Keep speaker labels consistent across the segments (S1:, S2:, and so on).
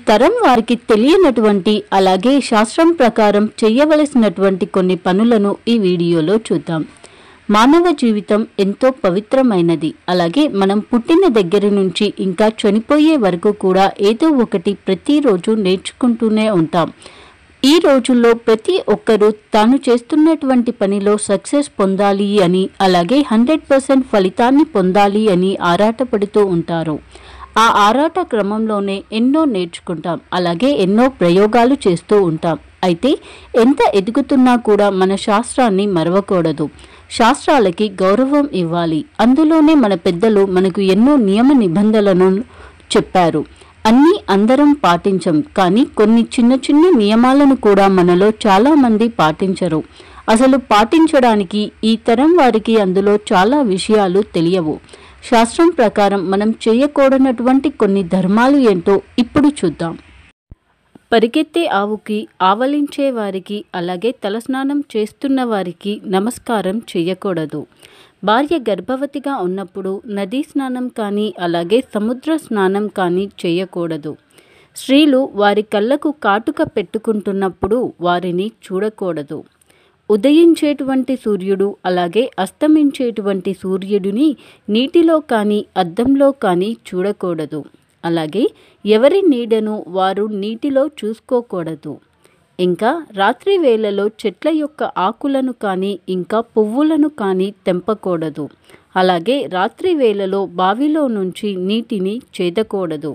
S1: తరం వారికి తెలియనటువంటి అలాగే శాస్త్రం ప్రకారం చేయవలసినటువంటి కొన్ని పనులను ఈ వీడియోలో చూద్దాం మానవ జీవితం ఎంతో పవిత్రమైనది అలాగే మనం పుట్టిన దగ్గర నుంచి ఇంకా చనిపోయే వరకు కూడా ఏదో ఒకటి ప్రతిరోజు నేర్చుకుంటూనే ఉంటాం ఈ రోజుల్లో ప్రతి ఒక్కరూ తాను చేస్తున్నటువంటి పనిలో సక్సెస్ పొందాలి అని అలాగే హండ్రెడ్ పర్సెంట్ ఫలితాన్ని పొందాలి అని ఆరాటపడుతూ ఉంటారు ఆ ఆరాట క్రమంలోనే ఎన్నో నేర్చుకుంటాం అలాగే ఎన్నో ప్రయోగాలు చేస్తూ ఉంటాం అయితే ఎంత ఎదుగుతున్నా కూడా మన శాస్త్రాన్ని మరవకూడదు శాస్త్రాలకి గౌరవం ఇవ్వాలి అందులోనే మన పెద్దలు మనకు ఎన్నో నియమ నిబంధనలను చెప్పారు అన్నీ అందరం పాటించం కానీ కొన్ని చిన్న చిన్న నియమాలను కూడా మనలో చాలా మంది పాటించరు అసలు పాటించడానికి ఈ తరం వారికి అందులో చాలా విషయాలు తెలియవు శాస్త్రం ప్రకారం మనం చేయకూడనటువంటి కొన్ని ధర్మాలు ఏంటో ఇప్పుడు చూద్దాం పరిగెత్తే ఆవుకి ఆవలించే వారికి అలాగే తలస్నానం చేస్తున్న వారికి నమస్కారం చేయకూడదు భార్య గర్భవతిగా ఉన్నప్పుడు నదీ స్నానం కానీ అలాగే సముద్ర స్నానం కానీ చేయకూడదు స్త్రీలు వారి కళ్ళకు కాటుక పెట్టుకుంటున్నప్పుడు వారిని చూడకూడదు ఉదయించేటువంటి సూర్యుడు అలాగే అస్తమించేటువంటి సూర్యుడిని నీటిలో కానీ అద్దంలో కానీ చూడకూడదు అలాగే ఎవరి నీడను వారు నీటిలో చూసుకోకూడదు ఇంకా రాత్రి వేళలో చెట్ల యొక్క ఆకులను కానీ ఇంకా పువ్వులను కానీ తెంపకూడదు అలాగే రాత్రి వేళలో బావిలో నుంచి నీటిని చేదకూడదు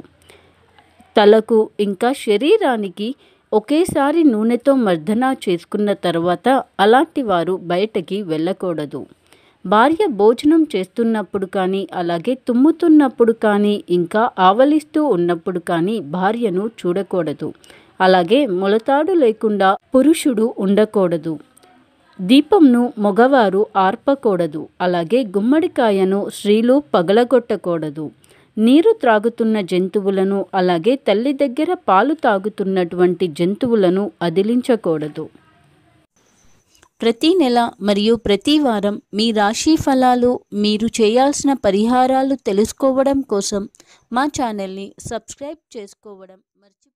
S1: తలకు ఇంకా శరీరానికి ఒకేసారి నూనెతో మర్దన చేసుకున్న తర్వాత అలాంటి వారు బయటకి వెళ్ళకూడదు భార్య భోజనం చేస్తున్నప్పుడు కానీ అలాగే తుమ్ముతున్నప్పుడు కానీ ఇంకా ఆవలిస్తూ ఉన్నప్పుడు కానీ భార్యను చూడకూడదు అలాగే మొలతాడు లేకుండా పురుషుడు ఉండకూడదు దీపంను మగవారు ఆర్పకూడదు అలాగే గుమ్మడికాయను స్త్రీలు పగలగొట్టకూడదు నీరు త్రాగుతున్న జంతువులను అలాగే తల్లి దగ్గర పాలు తాగుతున్నటువంటి జంతువులను అదిలించకూడదు ప్రతి నెల మరియు ప్రతి వారం మీ రాశి ఫలాలు మీరు చేయాల్సిన పరిహారాలు తెలుసుకోవడం కోసం మా ఛానల్ని సబ్స్క్రైబ్ చేసుకోవడం మర్చి